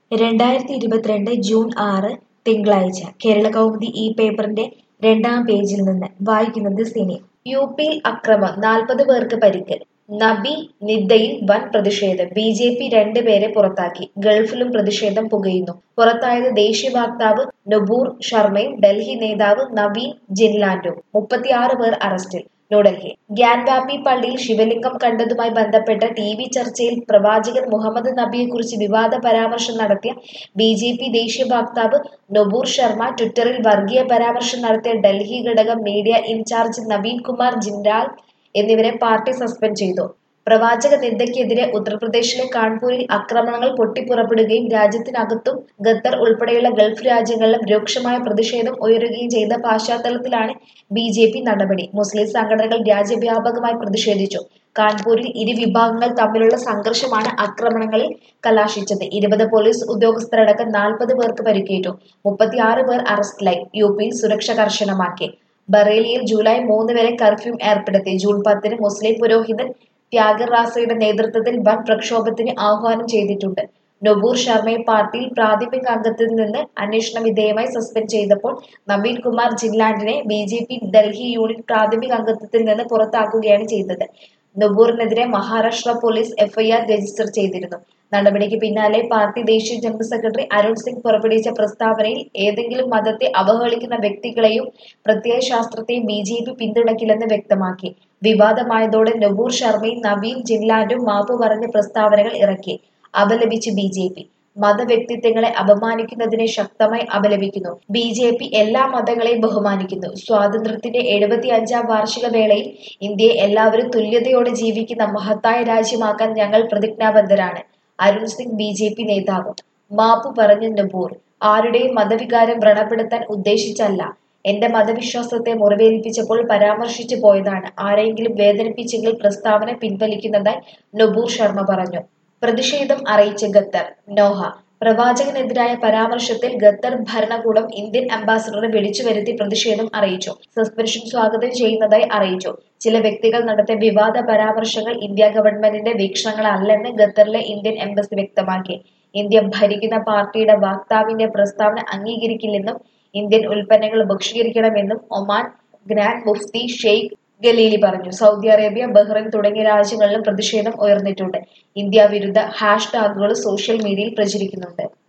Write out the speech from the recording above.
രണ്ടായിരത്തി ഇരുപത്തിരണ്ട് ജൂൺ ആറ് തിങ്കളാഴ്ച കേരളകൗമുദി ഈ പേപ്പറിന്റെ രണ്ടാം പേജിൽ നിന്ന് വായിക്കുന്നത് സിനി യു പിയിൽ അക്രമം നാൽപ്പത് പേർക്ക് പരിക്ക് നബി നിദ്ദയിൽ വൻ പ്രതിഷേധം ബി ജെ പി രണ്ട് പേരെ പുറത്താക്കി ഗൾഫിലും പ്രതിഷേധം പുകയുന്നു പുറത്തായത് ദേശീയ വക്താവ് നബൂർ ശർമ്മയും ഡൽഹി നേതാവ് നവീൻ ജിൻലാൻഡും മുപ്പത്തിയാറ് പേർ അറസ്റ്റിൽ ന്യൂഡൽഹി ഗ്യാൻവാപ്പി പള്ളിയിൽ ശിവലിംഗം കണ്ടതുമായി ബന്ധപ്പെട്ട ടി വി ചർച്ചയിൽ പ്രവാചകൻ മുഹമ്മദ് നബിയെക്കുറിച്ച് വിവാദ പരാമർശം നടത്തിയ ബി ജെ പി ദേശീയ വക്താവ് നൊബൂർ ശർമ്മ ട്വിറ്ററിൽ വർഗീയ പരാമർശം നടത്തിയ ഡൽഹി ഘടകം മീഡിയ ഇൻചാർജ് നവീൻ കുമാർ ജിൻഡാൽ എന്നിവരെ പാർട്ടി സസ്പെൻഡ് ചെയ്തു പ്രവാചക നിന്ദയ്ക്കെതിരെ ഉത്തർപ്രദേശിലെ കാൺപൂരിൽ ആക്രമണങ്ങൾ പൊട്ടിപ്പുറപ്പെടുകയും രാജ്യത്തിനകത്തും ഖത്തർ ഉൾപ്പെടെയുള്ള ഗൾഫ് രാജ്യങ്ങളിലും രൂക്ഷമായ പ്രതിഷേധം ഉയരുകയും ചെയ്ത പശ്ചാത്തലത്തിലാണ് ബി ജെ പി നടപടി മുസ്ലിം സംഘടനകൾ രാജ്യവ്യാപകമായി പ്രതിഷേധിച്ചു കാൺപൂരിൽ ഇരു വിഭാഗങ്ങൾ തമ്മിലുള്ള സംഘർഷമാണ് ആക്രമണങ്ങളിൽ കലാശിച്ചത് ഇരുപത് പോലീസ് ഉദ്യോഗസ്ഥരടക്കം നാൽപ്പത് പേർക്ക് പരിക്കേറ്റു മുപ്പത്തിയാറ് പേർ അറസ്റ്റിലായി യു പിയിൽ സുരക്ഷ കർശനമാക്കി ബറേലിയിൽ ജൂലൈ മൂന്ന് വരെ കർഫ്യൂ ഏർപ്പെടുത്തി ജൂൺ പത്തിന് മുസ്ലിം പുരോഹിതൻ ത്യാഗർ റാസയുടെ നേതൃത്വത്തിൽ വൻ പ്രക്ഷോഭത്തിന് ആഹ്വാനം ചെയ്തിട്ടുണ്ട് നൊബൂർ ശർമ്മയെ പാർട്ടിയിൽ പ്രാഥമിക അംഗത്തിൽ നിന്ന് അന്വേഷണ വിധേയമായി സസ്പെൻഡ് ചെയ്തപ്പോൾ നവീൻ കുമാർ ജിൻലാൻഡിനെ B J P Delhi unit പ്രാഥമിക അംഗത്വത്തിൽ നിന്ന് പുറത്താക്കുകയാണ് ചെയ്തത് നൊബൂറിനെതിരെ മഹാരാഷ്ട്ര പോലീസ് എഫ്ഐആർ രജിസ്റ്റർ ചെയ്തിരുന്നു നടപടിക്ക് പിന്നാലെ പാർട്ടി ദേശീയ ജനറൽ സെക്രട്ടറി അരുൺ സിംഗ് പുറപ്പെടുവിച്ച പ്രസ്താവനയിൽ ഏതെങ്കിലും മതത്തെ അവഹേളിക്കുന്ന വ്യക്തികളെയും പ്രത്യയശാസ്ത്രത്തെയും ബി ജെ പി പിന്തുണയ്ക്കില്ലെന്ന് വ്യക്തമാക്കി വിവാദമായതോടെ നബൂർ ശർമ്മയും നവീൻ ജിൻലാൻഡും മാപ്പ് പറഞ്ഞ പ്രസ്താവനകൾ ഇറക്കി അപലപിച്ച് ബി ജെ പി മതവ്യക്തിത്വങ്ങളെ അപമാനിക്കുന്നതിനെ ശക്തമായി അപലപിക്കുന്നു ബി ജെ പി എല്ലാ മതങ്ങളെയും ബഹുമാനിക്കുന്നു സ്വാതന്ത്ര്യത്തിന്റെ എഴുപത്തി അഞ്ചാം വാർഷിക വേളയിൽ ഇന്ത്യയെ എല്ലാവരും തുല്യതയോടെ ജീവിക്കുന്ന മഹത്തായ രാജ്യമാക്കാൻ ഞങ്ങൾ പ്രതിജ്ഞാബദ്ധരാണ് Arun Singh B J P നേതാവ് മാപ്പ് പറഞ്ഞ നബൂർ ആരുടെയും മതവികാരം വ്രണപ്പെടുത്താൻ ഉദ്ദേശിച്ചല്ല എന്റെ മതവിശ്വാസത്തെ മുറിവേൽപ്പിച്ചപ്പോൾ പരാമർശിച്ചു പോയതാണ് ആരെങ്കിലും വേദനിപ്പിച്ചെങ്കിൽ പ്രസ്താവന പിൻവലിക്കുന്നതായി നബൂർ ശർമ്മ പറഞ്ഞു പ്രതിഷേധം അറിയിച്ച ഖത്തർ നോഹ പ്രവാചകനെതിരായ പരാമർശത്തിൽ ഖത്തർ ഭരണകൂടം ഇന്ത്യൻ അംബാസഡറെ വിളിച്ചു വരുത്തി പ്രതിഷേധം അറിയിച്ചു സസ്പെൻഷൻ സ്വാഗതം ചെയ്യുന്നതായി അറിയിച്ചു ചില വ്യക്തികൾ നടത്തിയ വിവാദ പരാമർശങ്ങൾ ഇന്ത്യ ഗവൺമെന്റിന്റെ വീക്ഷണങ്ങളല്ലെന്ന് ഖത്തറിലെ ഇന്ത്യൻ എംബസി വ്യക്തമാക്കി ഇന്ത്യ ഭരിക്കുന്ന പാർട്ടിയുടെ വക്താവിന്റെ പ്രസ്താവന അംഗീകരിക്കില്ലെന്നും ഇന്ത്യൻ ഉൽപ്പന്നങ്ങൾ ബഹിഷ്കരിക്കണമെന്നും ഒമാൻ ഗ്രാൻഡ് മുഫ്തി ഷെയ്ഖ് ഗലീലി പറഞ്ഞു സൗദി അറേബ്യ ബഹ്റൈൻ തുടങ്ങിയ രാജ്യങ്ങളിലും പ്രതിഷേധം ഉയർന്നിട്ടുണ്ട് ഇന്ത്യ വിരുദ്ധ ഹാഷ് ടാഗുകൾ സോഷ്യൽ മീഡിയയിൽ പ്രചരിക്കുന്നുണ്ട്